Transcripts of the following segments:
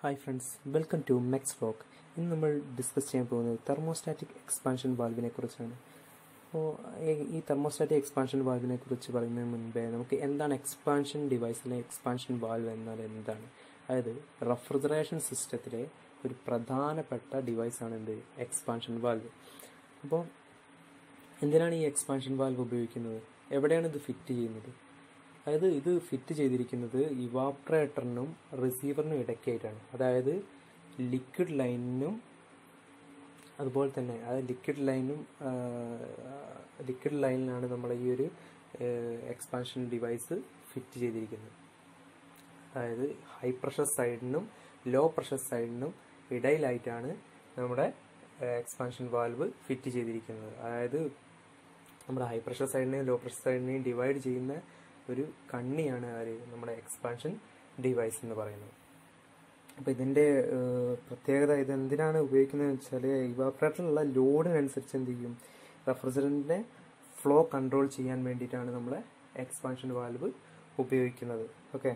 hi friends welcome to mechs vlog ഇന്ന് നമ്മൾ discuss ചെയ്യാൻ പോകുന്നത് തെർമോസ്റ്റാറ്റിക് എക്സ്പാൻഷൻ വാൽവിനെ കുറിച്ചാണ് അപ്പോൾ ഈ തെർമോസ്റ്റാറ്റിക് എക്സ്പാൻഷൻ വാൽവിനെ കുറിച്ച് പറയുന്നതിന് മുൻപേ നമുക്ക് എന്താണ് എക്സ്പാൻഷൻ ഡിവൈസ് അല്ലെങ്കിൽ എക്സ്പാൻഷൻ വാൽവ് എന്നാൽ എന്താണ് അതായത് റെഫ്രിജറേഷൻ സിസ്റ്റത്തിലെ ഒരു പ്രധാനപ്പെട്ട ഡിവൈസാണ് എന്ത് എക്സ്പാൻഷൻ വാൽവ് അപ്പോൾ എന്തിനാണ് ഈ എക്സ്പാൻഷൻ വാൽവ് ഉപയോഗിക്കുന്നത് എവിടെയാണ് ഇത് ഫിറ്റ് ചെയ്യുന്നത് അതായത് ഇത് ഫിറ്റ് ചെയ്തിരിക്കുന്നത് ഇവാപ്രേറ്ററിനും റിസീവറിനും ഇടയ്ക്കായിട്ടാണ് അതായത് ലിക്വിഡ് ലൈനിനും അതുപോലെ തന്നെ അതായത് ലിക്വിഡ് ലൈനും ലിക്വിഡ് ലൈനിലാണ് നമ്മൾ ഈ ഒരു എക്സ്പാൻഷൻ ഡിവൈസ് ഫിറ്റ് ചെയ്തിരിക്കുന്നത് അതായത് ഹൈ പ്രഷർ സൈഡിനും ലോ പ്രഷർ സൈഡിനും ഇടയിലായിട്ടാണ് നമ്മുടെ എക്സ്പാൻഷൻ വാൽവ് ഫിറ്റ് ചെയ്തിരിക്കുന്നത് അതായത് നമ്മുടെ ഹൈ പ്രഷർ സൈഡിനെയും ലോ പ്രഷർ സൈഡിനെയും ഡിവൈഡ് ചെയ്യുന്ന ഒരു കണ്ണിയാണ് ആര് നമ്മുടെ എക്സ്പാൻഷൻ ഡിവൈസ് എന്ന് പറയുന്നത് അപ്പോൾ ഇതിൻ്റെ പ്രത്യേകത ഇത് എന്തിനാണ് ഉപയോഗിക്കുന്നത് വെച്ചാൽ ഇവാപ്രേറ്ററിലുള്ള ലോഡിനനുസരിച്ച് എന്ത് ചെയ്യും റെഫ്രിജറൻറ്റിനെ ഫ്ലോ കൺട്രോൾ ചെയ്യാൻ വേണ്ടിയിട്ടാണ് നമ്മൾ എക്സ്പാൻഷൻ വാൽവ് ഉപയോഗിക്കുന്നത് ഓക്കെ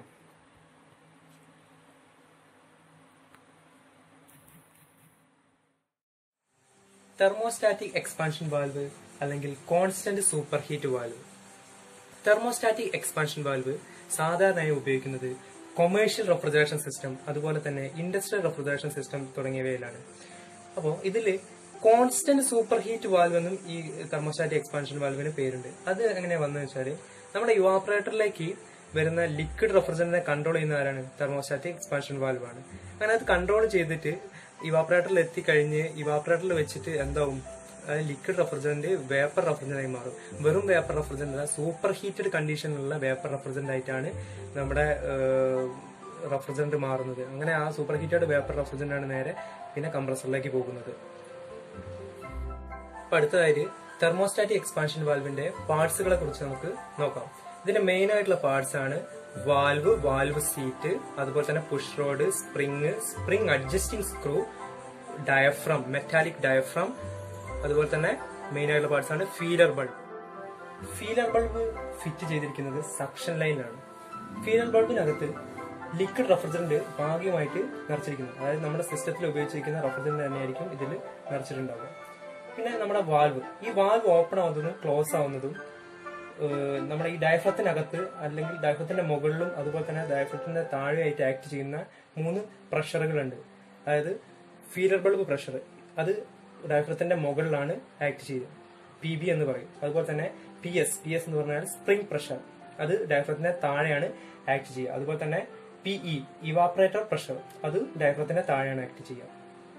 തെർമോസ്റ്റാറ്റിക് എക്സ്പാൻഷൻ വാൽവ് അല്ലെങ്കിൽ constant super heat valve thermostatic expansion valve സാധാരണയായി ഉപയോഗിക്കുന്നത് കൊമേഴ്ഷ്യൽ റെഫ്രിജറേഷൻ സിസ്റ്റം അതുപോലെ തന്നെ ഇൻഡസ്ട്രിയൽ റെഫ്രിജറേഷൻ സിസ്റ്റം തുടങ്ങിയവയിലാണ് അപ്പോൾ ഇതിൽ കോൺസ്റ്റന്റ് സൂപ്പർ ഹീറ്റ് വാൽവ് എന്നും ഈ തെർമോസ്റ്റാറ്റിക് എക്സ്പാൻഷൻ വാൽവിന് പേരുണ്ട് അത് എങ്ങനെ വന്നു വെച്ചാൽ നമ്മുടെ യുവാപ്പറേറ്ററിലേക്ക് വരുന്ന ലിക്വിഡ് റെഫ്രിജറന്റിനെ കൺട്രോൾ ചെയ്യുന്ന ആരാണ് തെർമോസ്റ്റാറ്റിക് എക്സ്പാൻഷൻ വാൽവ് ആണ് അങ്ങനെ അത് കൺട്രോൾ ചെയ്തിട്ട് ഇവാപ്പറേറ്ററിൽ എത്തിക്കഴിഞ്ഞ് ഇവാപ്പറേറ്ററിൽ വെച്ചിട്ട് എന്താവും ലിക്വിഡ് റെഫ്രിജറന്റ് വേപ്പർ റെഫ്രിജറന്റ് ആയി മാറും വെറും വേപ്പർ റെഫ്രിജറന്റ് അല്ല സൂപ്പർ ഹീറ്റഡ് കണ്ടീഷനിലുള്ള വേപ്പർ റെഫ്രിജറന്റ് ആയിട്ടാണ് നമ്മുടെ റെഫ്രിജറന്റ് മാറുന്നത് അങ്ങനെ ആ സൂപ്പർ ഹീറ്റഡ് വേപ്പർ റെഫ്രിജറന്റ് ആണ് നേരെ പിന്നെ കംപ്രസറിലേക്ക് പോകുന്നത് അപ്പൊ അടുത്തതായിട്ട് തെർമോസ്റ്റാറ്റിക് എക്സ്പാൻഷൻ വാൽവിന്റെ പാർട്സുകളെ കുറിച്ച് നമുക്ക് നോക്കാം ഇതിന്റെ മെയിൻ ആയിട്ടുള്ള പാർട്സ് ആണ് വാൽവ് വാൽവ് സീറ്റ് അതുപോലെ തന്നെ push rod spring spring adjusting screw diaphragm metallic diaphragm അതുപോലെ തന്നെ മെയിൻ ആയിട്ടുള്ള പാർട്സ് ആണ് feeler bulb feeler bulb fit ചെയ്തിരിക്കുന്നത് സക്ഷൻ ലൈനിലാണ് ഫീലർ ബൾബിനകത്ത് ലിക്വിഡ് റെഫ്രിജറന്റ് ഭാഗികമായിട്ട് നിറച്ചിരിക്കുന്നു അതായത് നമ്മുടെ സിസ്റ്റത്തിൽ ഉപയോഗിച്ചിരിക്കുന്ന റെഫ്രിജറന്റ് തന്നെയായിരിക്കും ഇതിൽ നിറച്ചിട്ടുണ്ടാവുക പിന്നെ നമ്മുടെ വാൽവ് ഈ വാൽവ് ഓപ്പൺ ആവുന്നതും ക്ലോസ് ആവുന്നതും നമ്മുടെ ഈ ഡയഫ്രത്തിനകത്ത് അല്ലെങ്കിൽ ഡയഫ്രത്തിന്റെ മുകളിലും അതുപോലെ തന്നെ ഡയഫ്രത്തിന്റെ താഴെയായിട്ട് ആക്ട് ചെയ്യുന്ന മൂന്ന് പ്രഷറുകളുണ്ട് അതായത് ഫീലർ ബൾബ് പ്രഷർ അത് ഡയഫ്രത്തിന്റെ മുകളിലാണ് ആക്ട് ചെയ്യുന്നത് പി ബി എന്ന് പറയും അതുപോലെ തന്നെ പി എസ് പി എസ് എന്ന് പറഞ്ഞാൽ സ്പ്രിംഗ് പ്രഷർ അത് ഡയഫ്രത്തിന്റെ താഴെയാണ് ആക്ട് ചെയ്യുക അതുപോലെ തന്നെ പി ഇ ഇവാപ്പറേറ്റർ പ്രഷർ അത് ഡയഫ്രത്തിന്റെ താഴെയാണ് ആക്ട് ചെയ്യുക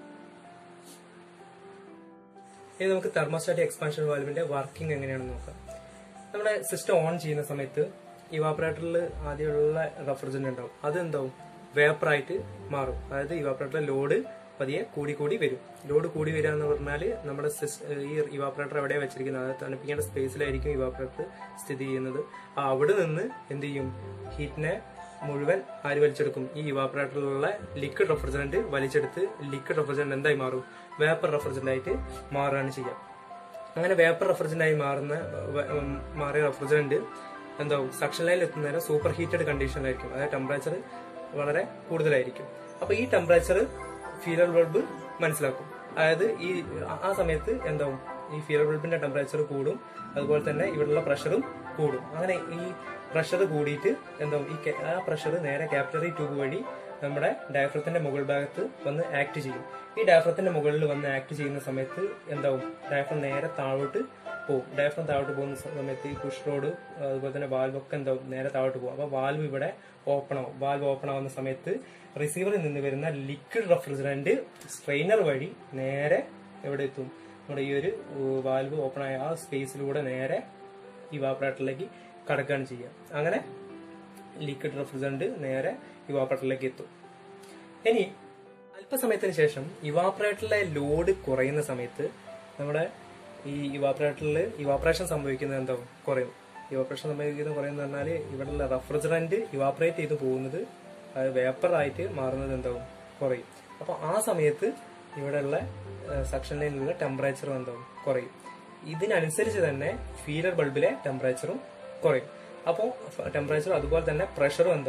ഇനി നമുക്ക് തെർമോസ്റ്റാറ്റിക് എക്സ്പാൻഷൻ വാൽവിന്റെ വർക്കിംഗ് എങ്ങനെയാണെന്ന് നോക്കാം നമ്മുടെ സിസ്റ്റം ഓൺ ചെയ്യുന്ന സമയത്ത് ഇവാപ്പറേറ്ററിൽ ആദ്യമുള്ള റെഫ്രിജറന്റ് ഉണ്ടാവും അത് എന്താവും വേപ്പറായിട്ട് മാറും അതായത് ഇവാപ്പറേറ്ററിലെ ലോഡ് പതിയെ കൂടി കൂടി വരും ലോഡ് കൂടി വരിക എന്ന് പറഞ്ഞാൽ നമ്മുടെ ഈ ഇവാപ്പറേറ്റർ എവിടെയാണ് വെച്ചിരിക്കുന്നത് അതായത് തണുപ്പിക്കേണ്ട സ്പേസിലായിരിക്കും ഇവാപ്പറേറ്റർ സ്ഥിതി ചെയ്യുന്നത് അവിടെ നിന്ന് എന്ത് ചെയ്യും ഹീറ്റിനെ മുഴുവൻ ആര് വലിച്ചെടുക്കും ഈ ഇവാപ്പറേറ്ററിലുള്ള ലിക്വിഡ് റെഫ്രിജറന്റ് വലിച്ചെടുത്ത് ലിക്വിഡ് റെഫ്രിജറന്റ് എന്തായി മാറും വേപ്പർ റെഫ്രിജറന്റ് ആയിട്ട് മാറുകയാണ് ചെയ്യുക അങ്ങനെ വേപ്പർ റെഫ്രിജറന്റ് ആയി മാറുന്ന മാറിയ റെഫ്രിജറന്റ് എന്താവും സക്ഷൻ ലൈനിൽ എത്തുന്നേരം സൂപ്പർ ഹീറ്റഡ് കണ്ടീഷനിലായിരിക്കും അതായത് ടെമ്പറേച്ചർ വളരെ കൂടുതലായിരിക്കും അപ്പൊ ഈ ടെമ്പറേച്ചർ ഫീലർ ബൾബ് മനസ്സിലാക്കും അതായത് ഈ ആ സമയത്ത് എന്താവും ഈ ഫീലർ ബൾബിന്റെ ടെമ്പറേച്ചർ കൂടും അതുപോലെ തന്നെ ഇവിടെയുള്ള പ്രഷറും കൂടും അങ്ങനെ ഈ പ്രഷർ കൂടിയിട്ട് എന്താവും ഈ ആ പ്രഷർ നേരെ കാപ്പിലറി ട്യൂബ് വഴി നമ്മുടെ ഡയഫ്രത്തിന്റെ മുകൾ ഭാഗത്ത് വന്ന് ആക്ട് ചെയ്യും ഈ ഡയഫ്രത്തിന്റെ മുകളിൽ വന്ന് ആക്ട് ചെയ്യുന്ന സമയത്ത് എന്താവും ഡയഫ്രം നേരെ താഴോട്ട് പോകും ഡയഫ്രം താഴോട്ട് പോകുന്ന സമയത്ത് ഈ പുഷ് റോഡ് അതുപോലെ തന്നെ വാൽവ് ഒക്കെ എന്താവും നേരെ താഴോട്ട് പോകും അപ്പൊ വാൽവ് ഇവിടെ ഓപ്പൺ ആവും വാൽവ് ഓപ്പൺ ആവുന്ന സമയത്ത് റിസീവറിൽ നിന്ന് വരുന്ന ലിക്വിഡ് റെഫ്രിജറന്റ് സ്ട്രെയിനർ വഴി നേരെ എവിടെ എത്തും നമ്മുടെ ഈ ഒരു വാൽവ് ഓപ്പൺ ആയ ആ സ്പേസിലൂടെ നേരെ ഇവാപ്പറേറ്ററിലേക്ക് കടക്കുകയാണ് ചെയ്യുക അങ്ങനെ ലിക്വിഡ് റെഫ്രിജറന്റ് നേരെ ഇവാപ്പറേറ്ററിലേക്ക് എത്തും ഇനി അല്പസമയത്തിന് ശേഷം ഇവാപ്പറേറ്ററിലെ ലോഡ് കുറയുന്ന സമയത്ത് നമ്മുടെ ഈ ഇവാപ്പറേറ്ററിൽ ഇവാപ്പറേഷൻ സംഭവിക്കുന്നത് എന്താവും കുറയും ഇവാപ്പറേഷൻ സംഭവിക്കുന്നത് കുറയുന്ന പറഞ്ഞാൽ ഇവിടെയുള്ള റെഫ്രിജറന്റ് ഇവാപ്പറേറ്റ് ചെയ്ത് പോകുന്നത് വേപ്പർ ആയിട്ട് മാറുന്നത് എന്താവും കുറയും അപ്പൊ ആ സമയത്ത് ഇവിടെയുള്ള സക്ഷൻ ലൈനിലുള്ള ടെമ്പറേച്ചറും എന്താവും കുറയും ഇതിനനുസരിച്ച് തന്നെ ഫീലർ ബൾബിലെ ടെമ്പറേച്ചറും കുറയും അപ്പോൾ ടെമ്പറേച്ചർ അതുപോലെ തന്നെ പ്രഷറും എന്താവും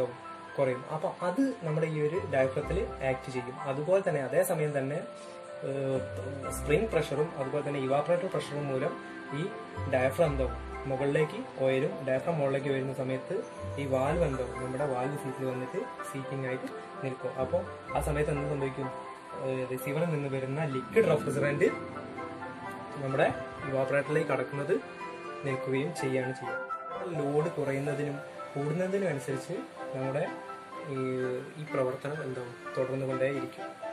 കുറയും അപ്പൊ അത് നമ്മുടെ ഈ ഒരു ഡയഫ്രത്തിൽ ആക്ട് ചെയ്യും അതുപോലെ തന്നെ അതേ സമയം തന്നെ സ്പ്രിംഗ് പ്രഷറും അതുപോലെ തന്നെ ഇവാപറേറ്റർ പ്രഷറും മൂലം ഈ ഡയഫ്രം എന്താവും മുകളിലേക്ക് ഉയരും ഡയഫ്രം മുകളിലേക്ക് വരുന്ന സമയത്ത് ഈ വാൽവ് എന്താവും നമ്മുടെ വാൽവ് സീറ്റിൽ വന്നിട്ട് സീറ്റിംഗ് ആയിട്ട് നിൽക്കും അപ്പോൾ ആ സമയത്ത് എന്ത് സംഭവിക്കും റിസീവറിൽ നിന്ന് വരുന്ന ലിക്വിഡ് റെഫ്രിജറന്റ് നമ്മുടെ ഇവാപറേറ്ററിലേക്ക് കടക്കുന്നത് നിൽക്കുകയും ചെയ്യുകയാണ് ചെയ്യുക ലോഡ് കുറയുന്നതിനും കൂടുന്നതിനും അനുസരിച്ച് നമ്മുടെ ഈ ഈ പ്രവർത്തനം എന്താവും തുടർന്നുകൊണ്ടേയിരിക്കും